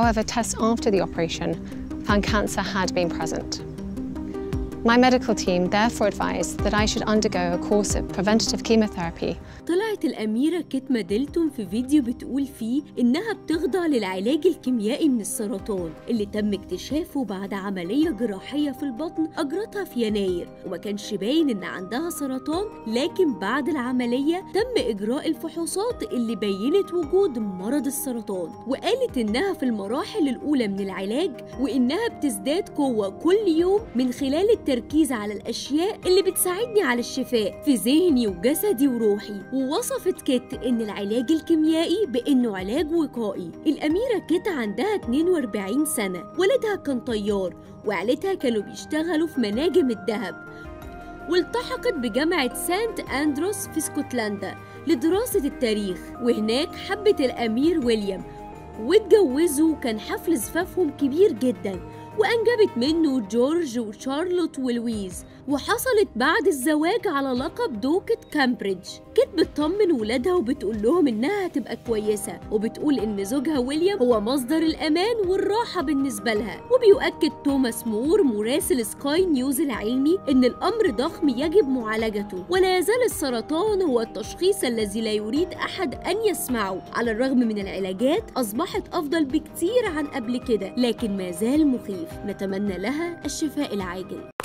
However, tests after the operation found cancer had been present. My medical team therefore advised that I should undergo a course of preventative chemotherapy طلعت الأميرة كيت ماديلتون في فيديو بتقول فيه إنها بتخضع للعلاج الكيميائي من السرطان اللي تم اكتشافه بعد عملية جراحية في البطن أجرتها في يناير وما كانش باين إن عندها سرطان لكن بعد العملية تم إجراء الفحوصات اللي بينت وجود مرض السرطان وقالت إنها في المراحل الأولى من العلاج وإنها بتزداد قوة كل يوم من خلال التركيز على الأشياء اللي بتساعدني على الشفاء في ذهني وجسدي وروحي ووصفت كيت إن العلاج الكيميائي بإنه علاج وقائي الأميرة كيت عندها 42 سنة والدها كان طيار وعيلتها كانوا بيشتغلوا في مناجم الذهب والتحقت بجامعة سانت أندروس في اسكتلندا لدراسة التاريخ وهناك حبت الأمير ويليام واتجوزوا كان حفل زفافهم كبير جدا وأنجبت منه جورج وشارلوت ولويز وحصلت بعد الزواج على لقب دوكة كامبريدج كانت بتطمن ولادها وبتقول لهم إنها هتبقى كويسة وبتقول إن زوجها ويليام هو مصدر الأمان والراحة بالنسبة لها وبيؤكد توماس مور مراسل سكاي نيوز العلمي إن الأمر ضخم يجب معالجته ولا يزال السرطان هو التشخيص الذي لا يريد أحد أن يسمعه على الرغم من العلاجات أصبحت أفضل بكتير عن قبل كده لكن ما زال مخيف نتمنى لها الشفاء العاجل